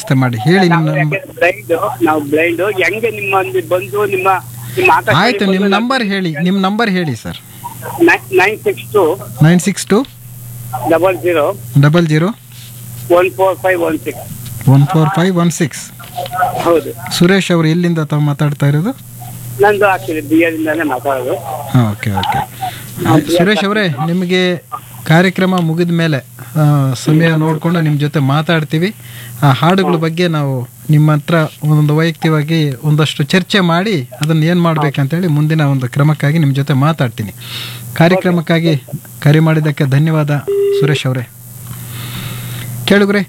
ವ್ಯವಸ್ಥೆ ಮಾಡಿ ಹೇಳಿ ನಿಮ್ಮ ನಂಬರ್ ಬ್ಲೈಂಡ್ ನಾವು ಬ್ಲೈಂಡ್ ಹೆಂಗೆ ನಿಮ್ಮ ಒಂದು ಬಂದು ನಿಮ್ಮ ನಿಮ್ಮ ಆಕಾಶವಾಣಿ ಆಯ್ತು ನಿಮ್ಮ ಬಂದು ನಂಬರ್ ಹೇಳಿ ನಿಮ್ಮ ನಂಬರ್ ಹೇಳಿ sir nine six two nine six two double zero double zero one four five one six one four five one six ಹೌದು ಸುರೇಶ್ ಅವರು ಎಲ್ಲಿಂದ ತಾವು ಮಾತಾಡ್ತಾ ಇರೋದು ನಂದು ಆಕ್ಚುಲಿ ಬಿ ಇಂದಾನೆ ಮಾತಾಡೋದು ಹಾಂ ಓಕೆ ಓಕೆ ಸುರೇಶ್ ಅವರೇ ನಿಮಗೆ ಕಾರ್ಯಕ್ರಮ ಮುಗಿದ ಮೇಲೆ ಆ, ಸಮಯ ನೋಡಿಕೊಂಡು ನಿಮ್ಮ ಜೊತೆ ಮಾತಾಡ್ತೀವಿ ಆ ಹಾಡುಗಳ ಬಗ್ಗೆ ನಾವು ನಿಮ್ಮ ಹತ್ರ ಒಂದು ವೈಯಕ್ತಿಕವಾಗಿ ಒಂದಷ್ಟು ಚರ್ಚೆ ಮಾಡಿ ಅದನ್ನು ಏನು ಮಾಡಬೇಕಂತೇಳಿ ಮುಂದಿನ ಒಂದು ಕ್ರಮಕ್ಕಾಗಿ ನಿಮ್ಮ ಜೊತೆ ಮಾತಾಡ್ತೀನಿ ಕಾರ್ಯಕ್ರಮಕ್ಕಾಗಿ ಕರೆ ಮಾಡಿದ್ದಕ್ಕೆ ಧನ್ಯವಾದ ಸುರೇಶ್ ಅವರೇ ಕೇಳುಗ್ರೆ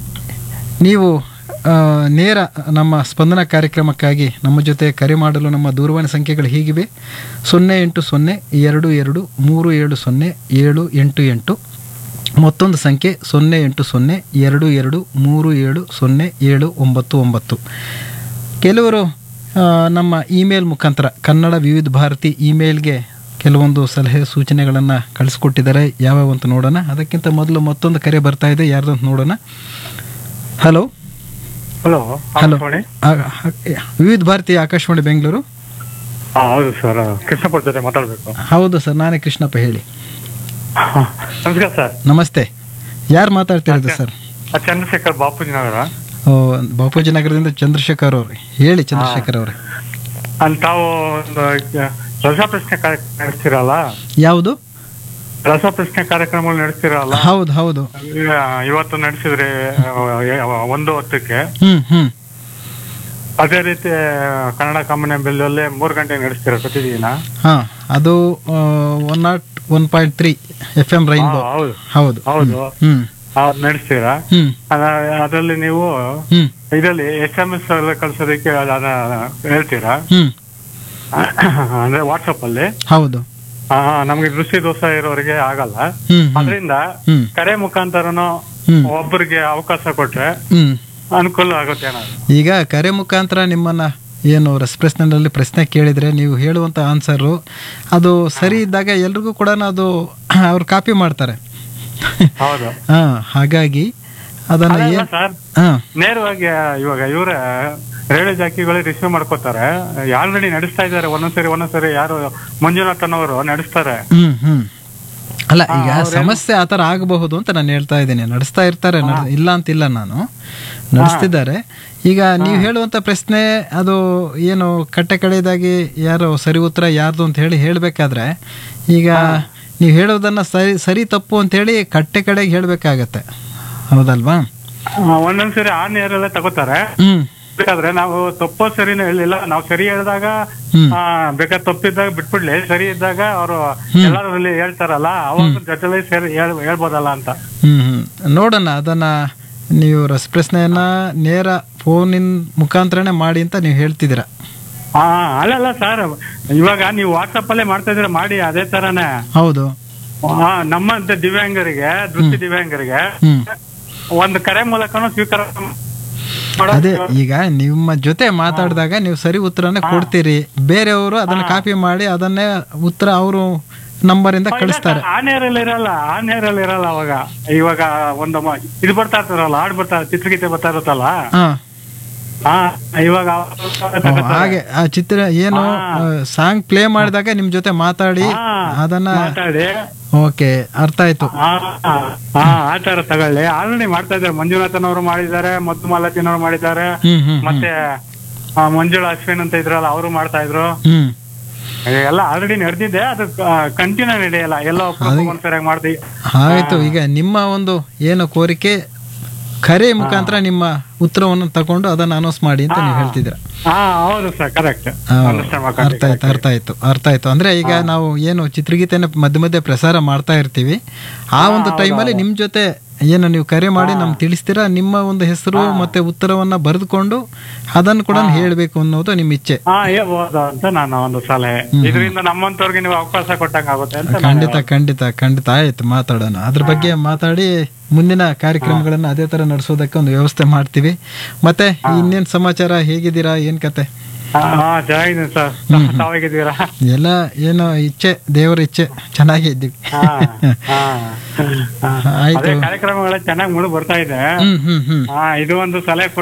ನೀವು ಆ, ನೇರ ನಮ್ಮ ಸ್ಪಂದನ ಕಾರ್ಯಕ್ರಮಕ್ಕಾಗಿ ನಮ್ಮ ಜೊತೆ ಕರೆ ಮಾಡಲು ನಮ್ಮ ದೂರವಾಣಿ ಸಂಖ್ಯೆಗಳು ಹೀಗಿವೆ ಸೊನ್ನೆ ಎಂಟು ಸೊನ್ನೆ ಎರಡು ಎರಡು ಮೂರು ಏಳು ಸೊನ್ನೆ ಏಳು ಎಂಟು ಎಂಟು ಮತ್ತೊಂದು ಸಂಖ್ಯೆ ಸೊನ್ನೆ ಎಂಟು ಸೊನ್ನೆ ಎರಡು ಎರಡು ಮೂರು ಏಳು ಸೊನ್ನೆ ಏಳು ಒಂಬತ್ತು ಒಂಬತ್ತು ಕೆಲವರು ಆ, ನಮ್ಮ ಇಮೇಲ್ ಮುಖಾಂತರ ಕನ್ನಡ ವಿವಿಧ ಭಾರತಿ ಇಮೇಲ್ಗೆ ಕೆಲವೊಂದು ಸಲಹೆ ಸೂಚನೆಗಳನ್ನು ಕಳಿಸ್ಕೊಟ್ಟಿದ್ದಾರೆ ಯಾವ್ಯಾವ ಅಂತ ನೋಡೋಣ ಅದಕ್ಕಿಂತ ಮೊದಲು ಮತ್ತೊಂದು ಕರೆ ಬರ್ತಾ ಇದೆ ಯಾರ್ದು ಅಂತ ನೋಡೋಣ ಹಲೋ ಹಲೋ ಹಲೋ ಆಕಾಶವಾಣಿ ವಿವಿಧ ಭಾರತಿ ಆಕಾಶವಾಣಿ ಬೆಂಗಳೂರು ಹಾ, ಹೌದು ಸರ್ ಕೃಷ್ಣಪ್ಪ ಜೊತೆ ಮಾತಾಡ್ಬೇಕು ಹೌದು ಸರ್ ನಾನೇ ಕೃಷ್ಣಪ್ಪ ಹೇಳಿ ಹಾ, ನಮಸ್ಕಾರ ಸರ್ ನಮಸ್ತೆ ಯಾರು ಮಾತಾಡ್ತಿರೋದು ಸರ್ ಆ, ಚಂದ್ರಶೇಖರ್ ಬಾಪೂಜಿ ನಗರ ಓ, ಬಾಪೂಜಿ ನಗರದಿಂದ ಚಂದ್ರಶೇಖರ್ ಅವರು ಹೇಳಿ ಚಂದ್ರಶೇಖರ್ ಅವರೇ ಅಲ್ಲಿ ತಾವು ಒಂದು ರಸಪ್ರಶ್ನೆ ಕಾರ್ಯಕ್ರಮ ನಡೆಸ್ತೀರಲ್ಲ ಯಾವುದು ರಸಪ್ರಶ್ನೆ ಕಾರ್ಯಕ್ರಮಗಳು ನಡೆಸ್ತೀರಲ್ಲ ಹೌದು ಹೌದು ಈಗ ಇವತ್ತು ನಡೆಸಿದ್ರಿ ಆ, ಒಂದು ಹೊತ್ತಕ್ಕೆ ಹ್ಮ್ ಹ್ಮ್ ಅದೇ ರೀತಿ ಕನ್ನಡ ಕಾಮನ್ ಬೆಲ್ಲಲ್ಲಿ ಮೂರು ಗಂಟೆಗೆ ನಡೆಸ್ತೀರ ಪ್ರತಿದಿನ ಹಾ ಅದು one naught one point three F M rainbow ಹಾ, ಹೌದು ಹೌದು ಹೌದು ಹ್ಮ್ ಅದ್ ನಡೆಸ್ತೀರಾ ಹ್ಮ್ ಅದ- ಅದರಲ್ಲಿ ನೀವು ಹ್ಮ್ ಇದರಲ್ಲಿ ಎಸ್ ಎಂ ಎಸ್ ಕಳ್ಸೋದಕ್ಕೆ ಅದನ್ನ ಹೇಳ್ತೀರಾ ಹ್ಮ್ ಅಂದ್ರೆ ವಾಟ್ಸಪ್ ಅಲ್ಲಿ ಹೌದು ಆ, ನಮ್ಗೆ ದೃಷ್ಟಿ ದೋಷ ಇರೋರಿಗೆ ಆಗಲ್ಲ ಹ್ಮ್ ಹ್ಮ್ ಅದರಿಂದ ಹ್ಮ್ ಕರೆ ಮುಖಾಂತರನು ಹ್ಮ್ ಒಬ್ಬರಿಗೆ ಅವಕಾಶ ಕೊಟ್ರೆ ಹ್ಮ್ ಅನುಕೂಲ ಆಗುತ್ತೆ ಏನಾದ್ರು ಈಗ ಕರೆ ಮುಖಾಂತರ ನಿಮ್ಮನ್ನ ಏನು ರಸಪ್ರಶ್ನೆಯಲ್ಲಿ ಪ್ರಶ್ನೆ ಕೇಳಿದ್ರೆ ನೀವು ಹೇಳುವಂಥ ಆನ್ಸರು ಅದು ಸರಿ ಇದ್ದಾಗ ಎಲ್ರಿಗೂ ಕೂಡ ಅದು ಅವ್ರು ಕಾಪಿ ಮಾಡ್ತಾರೆ ಹೌದು ಹಾ ಹಾಗಾಗಿ ಅದನ್ನ ಅದಲ್ಲ ಏನ್ ಸರ್ ಹಾ ನೇರವಾಗಿ ಇವಾಗ ಇವರ ರೇಡಿಯೋ ಜಾಕಿಗಳು ರಿಸೀವ್ ಮಾಡ್ಕೋತಾರೆ ಆಲ್ರೆಡಿ ನಡೆಸ್ತಾ ಇದ್ದಾರೆ ಒಂದೊಂದ್ಸರಿ ಒಂದೊಂದ್ಸರಿ ಯಾರು ಮಂಜುನಾಥ್ ಅನ್ನೋರು ನಡೆಸ್ತಾರೆ ಹ್ಮ್ ಹ್ಮ್ ಅಲ್ಲ ಈಗ ಸಮಸ್ಯೆ ಆ ಥರ ಆಗಬಹುದು ಅಂತ ನಾನು ಹೇಳ್ತಾ ಇದ್ದೀನಿ ನಡೆಸ್ತಾ ಇರ್ತಾರೆ ನಡ್- ಇಲ್ಲ ಅಂತಿಲ್ಲ ನಾನು ನಡೆಸ್ತಿದ್ದಾರೆ ಈಗ ನೀವು ಹೇಳುವಂಥ ಪ್ರಶ್ನೆ ಅದು ಏನು ಕಟ್ಟೆ ಕಡೆಯದಾಗಿ ಯಾರು ಸರಿ ಉತ್ತರ ಯಾರ್ದು ಅಂತ ಹೇಳಿ ಹೇಳಬೇಕಾದ್ರೆ ಈಗ ನೀವು ಹೇಳೋದನ್ನ ಸರಿ ಸರಿ ತಪ್ಪು ಅಂತ ಹೇಳಿ ಕಟ್ಟೆ ಕಡೆಗೆ ಹೇಳಬೇಕಾಗತ್ತೆ ಹೌದಲ್ವಾ ಆ, ಒಂದೊಂದ್ಸರಿ ಆ ನೇರಲ್ಲೇ ತಗೋತಾರೆ ಹ್ಮ್ ಬೇಕಾದ್ರೆ ನಾವು ತಪ್ಪೋ ಸರಿನೂ ಹೇಳಿಲ್ಲ ನಾವು ಸರಿ ಹೇಳಿದಾಗ ಹ್ಮ್. ಆ, ಬೇಕಾದ್ರೆ ತಪ್ಪಿದ್ದಾಗ ಬಿಟ್ಬಿಡ್ಲಿ ಸರಿ ಇದ್ದಾಗ ಅವರು ಎಲ್ಲರಲ್ಲಿ ಹೇಳ್ತಾರಲ್ಲ ಅವಾಗ ಜೊತೆಲಿ ಸೇರಿ ಹೇಳ್- ಹೇಳ್ಬೋದಲ್ಲ ಅಂತ ಹ್ಮ್ ಹ್ಮ್ ನೋಡೋಣ ಅದನ್ನ ನೀವು ರಸಪ್ರಶ್ನೆಯನ್ನ ನೇರ ಫೋನಿನ ಮುಖಾಂತರನೇ ಮಾಡಿ ಅಂತ ನೀವು ಹೇಳ್ತಿದ್ದೀರಾ ಹಾ ಅಲ್ಲಲ್ಲ ಸರ್ ಇವಾಗ ನೀವು ವಾಟ್ಸಪ್ ಅಲ್ಲೇ ಮಾಡ್ತಾ ಇದ್ರೆ ಮಾಡಿ ಅದೇ ತರಾನೇ ಹೌದು ಹಾ ನಮ್ಮಂತ ದಿವ್ಯಾಂಗರಿಗೆ ದೃಷ್ಟಿ ದಿವ್ಯಾಂಗರಿಗೆ ಹ್ಮ್ ಒಂದು ಕರೆ ಮೂಲಕನೂ ಸ್ವೀಕಾರ ಮಾಡೋ- ಅದೇ ಈಗ ನಿಮ್ಮ ಜೊತೆ ಮಾತಾಡಿದಾಗ ನೀವು ಸರಿ ಉತ್ತರನೇ ಕೊಡ್ತೀರಿ ಬೇರೆಯವರು ಅದನ್ನ ಕಾಪಿ ಮಾಡಿ ಅದನ್ನೇ ಉತ್ತರ ಅವರು ನಂಬರಿಂದ ಕಳಿಸ್ತಾರೆ ಆ ನೇರಲ್ಲಿ ಇರಲ್ಲ ಆ ನೇರಲ್ಲಿ ಇರಲ್ಲ ಅವಾಗ ಇವಾಗ ಒಂದು ಮ- ಇದು ಬರ್ತಾ ಇರ್ತಾರಲ್ಲ ಹಾಡು ಬರ್ತಾ ಚಿತ್ರಗೀತೆ ಬರ್ತಾ ಇರುತ್ತಲ್ಲ ಹಾ ಹಾ ಇವಾಗ ಓ, ಹಾಗೆ ಆ ಚಿತ್ರ ಏನು ಸಾಂಗ್ ಪ್ಲೇ ಮಾಡಿದಾಗ ನಿಮ್ ಜೊತೆ ಮಾತಾಡಿ ಹಾ, ಅದನ್ನ ಮಾತಾಡಿ ಓಕೆ ಅರ್ಥ ಆಯ್ತು ಹಾ ಹಾ ಆ ತರ ತಗೊಳ್ಳಿ ಆಲ್ರೆಡಿ ಮಾಡ್ತಾ ಇದ್ದಾರೆ ಮಂಜುನಾಥನ್ ಅವರು ಮಾಡಿದ್ದಾರೆ ಮದ್ದು ಮಾಲತಿನ್ ಅವರು ಮಾಡಿದ್ದಾರೆ ಹ್ಮ್ ಹ್ಮ್ ಹ್ಮ್ ಮತ್ತೆ ಆ, ಮಂಜುಳಾ ಅಶ್ವಿನ್ ಅಂತ ಇದ್ರಲ್ಲ ಅವರು ಮಾಡ್ತಾ ಇದ್ರು ಹ್ಮ್ ಎಲ್ಲ ಆಲ್ರೆಡಿ ನಡೆದಿದೆ ಅದು ಕಂಟಿನ್ಯೂ ನಡೆಯಲ್ಲ ಎಲ್ಲ ಒಂದ್ಸರಿಯಾಗಿ ಮಾಡ್ತೀವಿ ಆಯ್ತು ಈಗ ನಿಮ್ಮ ಒಂದು ಏನು ಕೋರಿಕೆ ಕರೆ ಮುಖಾಂತರ ನಿಮ್ಮ ಉತ್ತರವನ್ನು ತಗೊಂಡು ಅದನ್ನ ಅನೌನ್ಸ್ ಮಾಡಿ ಅಂತ ನೀವು ಹೇಳ್ತಿದ್ದೀರಾ ಹಾ ಹೌದು ಸರ್ ಕರೆಕ್ಟ್ ಆ, ಅರ್ಥ ಆಯ್ತು ಅರ್ಥ ಆಯ್ತು ಅರ್ಥ ಆಯ್ತು ಅಂದ್ರೆ ಈಗ ನಾವು ಏನು ಚಿತ್ರಗೀತೆನ ಮಧ್ಯೆ ಮಧ್ಯೆ ಪ್ರಸಾರ ಮಾಡ್ತಾ ಇರ್ತೀವಿ ಆ ಒಂದು ಟೈಮಲ್ಲಿ ನಿಮ್ ಜೊತೆ ಏನು ನೀವು ಕರೆ ಮಾಡಿ ನಮ್ಗೆ ತಿಳಿಸ್ತೀರಾ ನಿಮ್ಮ ಒಂದು ಹೆಸರು ಮತ್ತೆ ಉತ್ತರವನ್ನ ಬರೆದುಕೊಂಡು ಅದನ್ನು ಕೂಡ ಹೇಳ್ಬೇಕು ಅನ್ನೋದು ನಿಮ್ಮ ಇಚ್ಛೆ ಹಾ ಹೇಳ್ಬೋದು ಅಂತ ನಾನು ಒಂದು ಸಲಹೆ ಇದರಿಂದ ನಮ್ಮಂತವ್ರಿಗೆ ನೀವು ಅವಕಾಶ ಕೊಟ್ಟಂಗ ಆಗುತ್ತೆ ಅಂತ ನಾನು- ಖಂಡಿತ ಖಂಡಿತ ಖಂಡಿತ ಆಯ್ತು ಮಾತಾಡೋಣ ಅದ್ರ ಬಗ್ಗೆ ಮಾತಾಡಿ ಮುಂದಿನ ಕಾರ್ಯಕ್ರಮಗಳನ್ನ ಅದೇ ತರ ನಡೆಸೋದಕ್ಕೆ ಒಂದು ವ್ಯವಸ್ಥೆ ಮಾಡ್ತೀವಿ ಮತ್ತೆ ಇನ್ನೇನ್ ಸಮಾಚಾರ ಹೇಗಿದ್ದೀರಾ ಏನ್ ಕತೆ ಹಾ ಹಾ, ಚೆನ್ನಾಗಿದ್ದೀನಿ ಸರ್ ತಾವಾಗಿದ್ದೀರಾ ಎಲ್ಲ ಏನೋ ಇಚ್ಛೆ ದೇವರ ಇಚ್ಛೆ ಚೆನ್ನಾಗೇ ಇದ್ದೀವಿ ಹಾ ಹಾ ಹಾ. ಆಯ್ತು ಅದೇ ಕಾರ್ಯಕ್ರಮಗಳ ಚೆನ್ನಾಗಿ ಮುಳು ಬರ್ತಾ ಇದೆ ಹ್ಮ್ ಹ್ಮ್ ಹ್ಮ್ ಹಾ ಇದು ಒಂದು ಸಲಹೆ